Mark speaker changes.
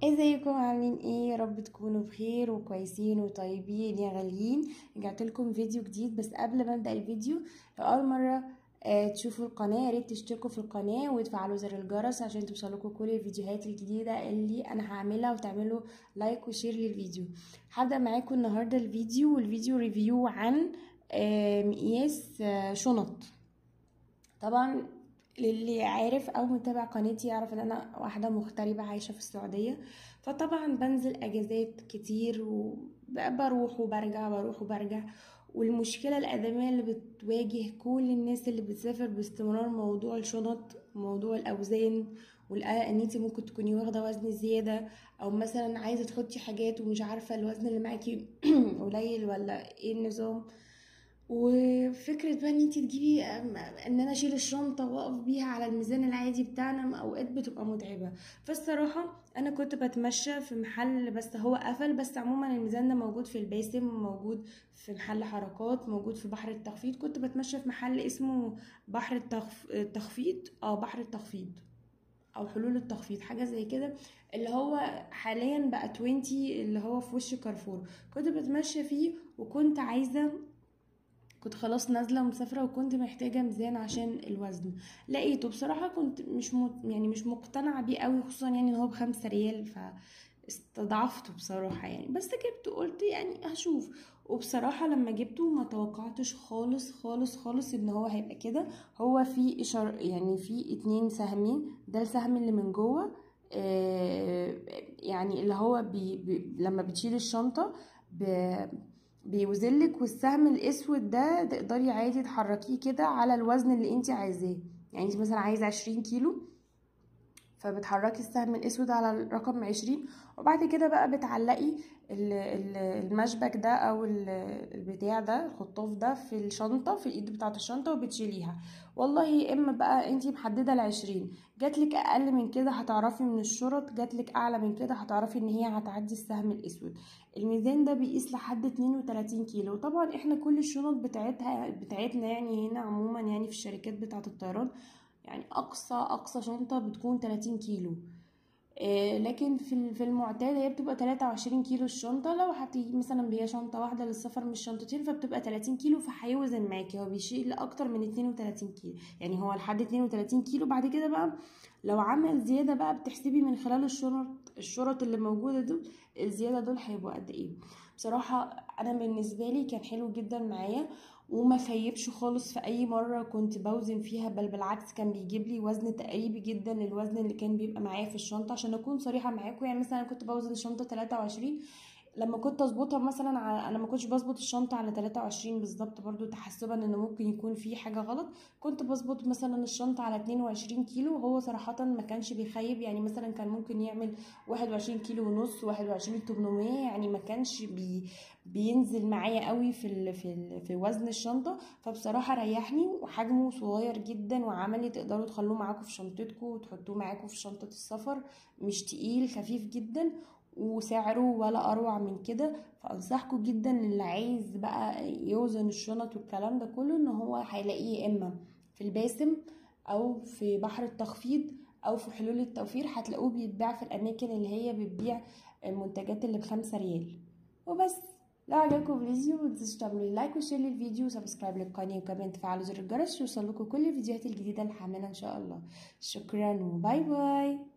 Speaker 1: ازيكم عاملين ايه يا رب تكونوا بخير وكويسين وطيبين يا غاليين رجعت لكم فيديو جديد بس قبل ما ابدا الفيديو لو اول مره آه تشوفوا القناه يا ريت تشتركوا في القناه وتفعلوا زر الجرس عشان توصلكم كل الفيديوهات الجديده اللي انا هعملها وتعملوا لايك وشير للفيديو هبدا معاكم النهارده الفيديو والفيديو ريفيو عن آه مقياس آه شنط طبعا للي عارف او متابع قناتي يعرف ان انا واحده مغتربه عايشه في السعوديه فطبعا بنزل اجازات كتير وبروح وبرجع بروح وبرجع والمشكله الادميه اللي بتواجه كل الناس اللي بتسافر باستمرار موضوع الشنط وموضوع الاوزان والقلق ان انت ممكن تكوني واخده وزن زياده او مثلا عايزه تحطي حاجات ومش عارفه الوزن اللي معاكي قليل ولا ايه النظام وفكرة بقى ان انت تجيبي ان انا اشيل الشنطة واقف بيها على الميزان العادي بتاعنا اوقات بتبقى متعبة فالصراحة انا كنت بتمشى في محل بس هو قفل بس عموما الميزان ده موجود في الباسم موجود في محل حركات موجود في بحر التخفيض كنت بتمشى في محل اسمه بحر التخف... التخفيض اه بحر التخفيض او حلول التخفيض حاجه زي كده اللي هو حاليا بقى 20 اللي هو في وش كارفور كنت بتمشى فيه وكنت عايزه كنت خلاص نازله ومسافره وكنت محتاجه ميزان عشان الوزن لقيته بصراحه كنت مش م... يعني مش مقتنعه بيه قوي خصوصا يعني ان هو بخمسة ريال فاستضعفته بصراحه يعني بس جبته قلت يعني هشوف وبصراحة لما جبته ما توقعتش خالص خالص خالص ان هو هيبقى كده هو في اشار يعني في اتنين سهمين ده السهم اللي من جوه آه يعني اللي هو بي بي لما بتشيل الشنطة بيوزنلك والسهم الاسود ده تقدري عادي تحركيه كده على الوزن اللي انت عايزاه يعني انت مثلا عايزه عشرين كيلو فبتحركي السهم الاسود على الرقم عشرين وبعد كده بقى بتعلقي المشبك ده او البتاع ده الخطاف ده في الشنطه في الايد بتاعه الشنطه وبتشيليها والله يا اما بقى انتي محدده العشرين جاتلك اقل من كده هتعرفي من الشرط جاتلك اعلى من كده هتعرفي ان هي هتعدي السهم الاسود الميزان ده بيقيس لحد 32 كيلو طبعا احنا كل الشنط بتاعتها بتاعتنا يعني هنا عموما يعني في الشركات بتاعه الطيران يعني اقصى اقصى شنطه بتكون 30 كيلو إيه لكن في في المعتاد هي بتبقى 23 كيلو الشنطه لو هتيجي مثلا بهي شنطه واحده للسفر مش شنطتين فبتبقى 30 كيلو فهيوزن معاكي هو بيشيل اكتر من 32 كيلو يعني هو لحد 32 كيلو بعد كده بقى لو عمل زياده بقى بتحسبي من خلال الشنط الشرط اللي موجوده دول الزياده دول هيبقوا قد ايه بصراحه انا بالنسبه لي كان حلو جدا معايا وما خيبش خالص في اي مره كنت بوزن فيها بل بالعكس كان بيجيب لي وزن تقريبي جدا للوزن اللي كان بيبقى معايا في الشنطه عشان اكون صريحه معاكم يعني مثلا كنت بوزن الشنطه 23 لما كنت اظبطها مثلا على انا ما كنتش بظبط الشنطه على 23 بالظبط برضو تحسبا ان ممكن يكون في حاجه غلط كنت بظبط مثلا الشنطه على 22 كيلو وهو صراحه ما كانش بيخيب يعني مثلا كان ممكن يعمل 21 كيلو ونص 21 800 يعني ما كانش بي بينزل معايا قوي في ال في ال في وزن الشنطه فبصراحه ريحني وحجمه صغير جدا وعملي تقدروا تخلوه معاكم في شنطتكم وتحطوه معاكم في شنطه السفر مش تقيل خفيف جدا وسعره ولا اروع من كده فانصحكم جدا اللي عايز بقى يوزن الشنط والكلام ده كله ان هو هيلاقيه يا اما في الباسم او في بحر التخفيض او في حلول التوفير هتلاقوه بيتباع في الاماكن اللي هي بتبيع المنتجات اللي بخمسة ريال وبس لو عجبكم الفيديو متنسوش تعملوا لايك وشير للفيديو وسبسكرايب للقناه وكمان تفعلوا زر الجرس يوصلكوا كل الفيديوهات الجديده اللي هعملها ان شاء الله شكرا وباي باي